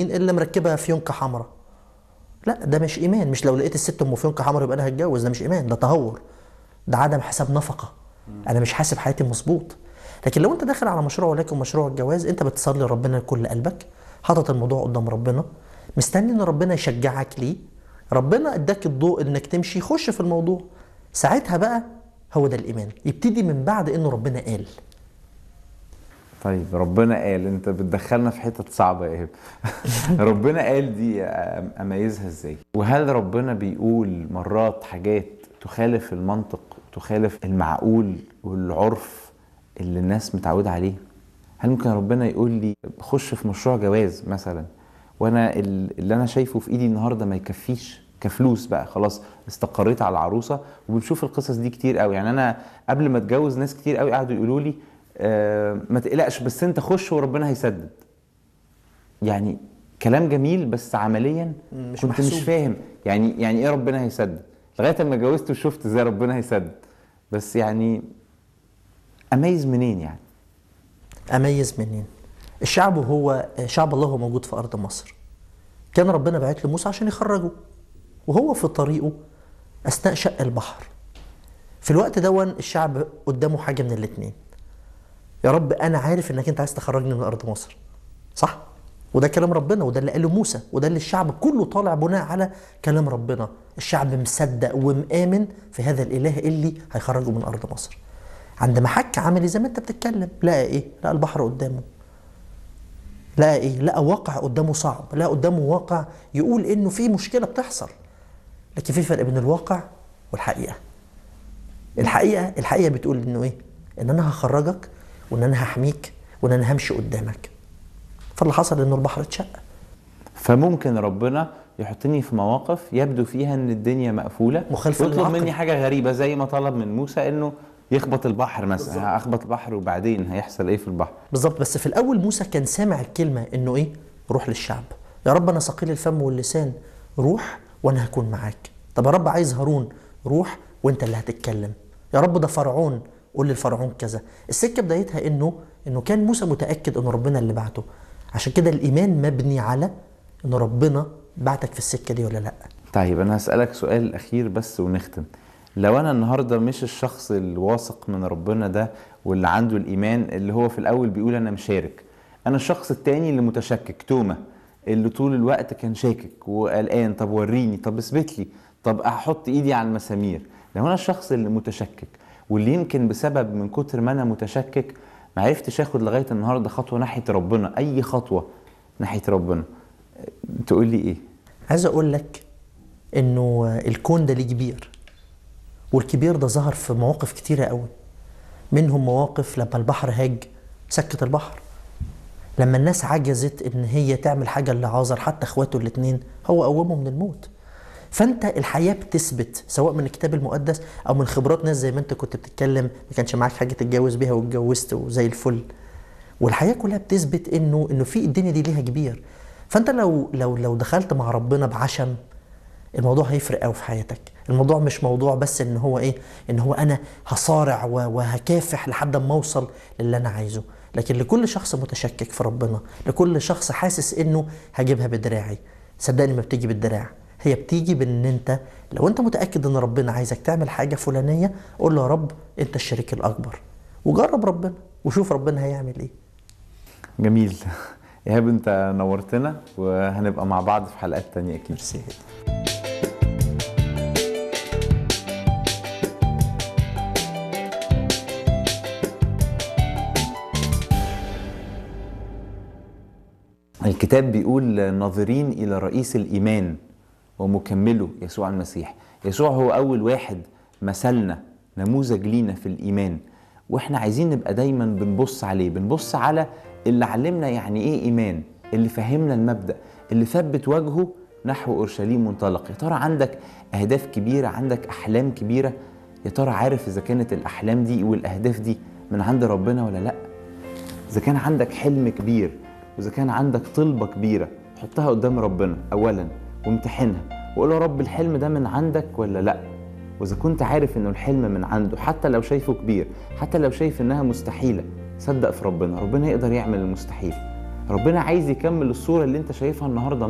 مين اللي مركبها فيونكه حمراء لا ده مش ايمان مش لو لقيت الست ام فيونكه حمراء يبقى انا هتجوز ده مش ايمان ده تهور ده عدم حساب نفقه انا مش حاسب حياتي مظبوط لكن لو انت داخل على مشروع ولكن مشروع الجواز انت بتصلي ربنا لكل قلبك حاطط الموضوع قدام ربنا مستني ان ربنا يشجعك ليه ربنا اداك الضوء انك تمشي خش في الموضوع ساعتها بقى هو ده الايمان يبتدي من بعد انه ربنا قال طيب ربنا قال انت بتدخلنا في حتت صعبه يا ايهاب ربنا قال دي أم- اميزها ازاي وهل ربنا بيقول مرات حاجات تخالف المنطق تخالف المعقول والعرف اللي الناس متعوده عليه هل ممكن ربنا يقول لي خش في مشروع جواز مثلا وانا ال- اللي انا شايفه في ايدي النهارده ما يكفيش كفلوس بقى خلاص استقريت على العروسه وبنشوف القصص دي كتير قوي يعني انا قبل ما اتجوز ناس كتير قوي قعدوا يقولوا لي آه ما تقلقش بس انت خش وربنا هيسدد يعني كلام جميل بس عمليا مش كنت محسوب. مش فاهم يعني يعني ايه ربنا هيسدد لغايه ما اتجوزت وشفت ازاي ربنا هيسدد بس يعني اميز منين يعني اميز منين الشعب هو شعب الله هو موجود في ارض مصر كان ربنا بعت لموسى عشان يخرجه وهو في طريقه اثناء شق البحر في الوقت دون الشعب قدامه حاجه من الاتنين يا رب انا عارف انك انت عايز تخرجني من ارض مصر صح وده كلام ربنا وده اللي قاله موسى وده اللي الشعب كله طالع بناء على كلام ربنا الشعب مصدق ومآمن في هذا الاله اللي هيخرجه من ارض مصر عندما حك عملي زي ما انت بتتكلم لقى ايه لقى البحر قدامه لقى ايه لقى واقع قدامه صعب لقى قدامه واقع يقول انه في مشكله بتحصل لكن في فرق بين الواقع والحقيقه الحقيقه الحقيقه بتقول انه ايه ان انا هخرجك وان انا هحميك وان انا همشي قدامك فاللي حصل انه البحر اتشق فممكن ربنا يحطني في مواقف يبدو فيها ان الدنيا مقفوله مخالفة ويطلب للعقل. مني حاجه غريبه زي ما طلب من موسى انه يخبط البحر مثلا اخبط البحر وبعدين هيحصل ايه في البحر بالظبط بس في الاول موسى كان سامع الكلمه انه ايه روح للشعب يا رب انا ثقيل الفم واللسان روح وانا هكون معاك طب يا رب عايز هارون روح وانت اللي هتتكلم يا رب ده فرعون قول للفرعون كذا السكه بدايتها انه انه كان موسى متاكد ان ربنا اللي بعته عشان كده الايمان مبني على ان ربنا بعتك في السكه دي ولا لا طيب انا هسالك سؤال اخير بس ونختم لو انا النهارده مش الشخص الواثق من ربنا ده واللي عنده الايمان اللي هو في الاول بيقول انا مشارك انا الشخص التاني اللي متشكك توما اللي طول الوقت كان شاكك وقلقان طب وريني طب اثبت لي طب احط ايدي على المسامير لو انا الشخص اللي متشكك واللي يمكن بسبب من كتر ما انا متشكك ما عرفتش اخد لغايه النهارده خطوه ناحيه ربنا اي خطوه ناحيه ربنا تقول لي ايه عايز اقول لك انه الكون ده ليه كبير والكبير ده ظهر في مواقف كتيره قوي منهم مواقف لما البحر هاج سكت البحر لما الناس عجزت ان هي تعمل حاجه لعازر حتى اخواته الاثنين هو قومه من الموت فانت الحياه بتثبت سواء من الكتاب المقدس او من خبرات ناس زي ما انت كنت بتتكلم ما كانش معاك حاجه تتجوز بيها واتجوزت وزي الفل والحياه كلها بتثبت انه انه في الدنيا دي ليها كبير فانت لو لو لو دخلت مع ربنا بعشم الموضوع هيفرق قوي في حياتك الموضوع مش موضوع بس ان هو ايه ان هو انا هصارع و- وهكافح لحد ما اوصل للي انا عايزه لكن لكل شخص متشكك في ربنا لكل شخص حاسس انه هجيبها بدراعي صدقني ما بتيجي بالدراع هي بتيجي بان انت لو انت متاكد ان ربنا عايزك تعمل حاجه فلانيه قول له يا رب انت الشريك الاكبر وجرب ربنا وشوف ربنا هيعمل ايه جميل ايهاب انت نورتنا وهنبقى مع بعض في حلقات تانية اكيد ميرسي جدا الكتاب بيقول ناظرين الى رئيس الايمان ومكمله يسوع المسيح يسوع هو اول واحد مثلنا نموذج لينا في الايمان واحنا عايزين نبقى دايما بنبص عليه بنبص على اللي علمنا يعني ايه ايمان اللي فهمنا المبدا اللي ثبت وجهه نحو اورشليم منطلق يا ترى عندك اهداف كبيره عندك احلام كبيره يا ترى عارف اذا كانت الاحلام دي والاهداف دي من عند ربنا ولا لا اذا كان عندك حلم كبير واذا كان عندك طلبه كبيره حطها قدام ربنا اولا وامتحنها وقول يا رب الحلم ده من عندك ولا لا واذا كنت عارف انه الحلم من عنده حتى لو شايفه كبير حتى لو شايف انها مستحيله صدق في ربنا ربنا يقدر يعمل المستحيل ربنا عايز يكمل الصوره اللي انت شايفها النهارده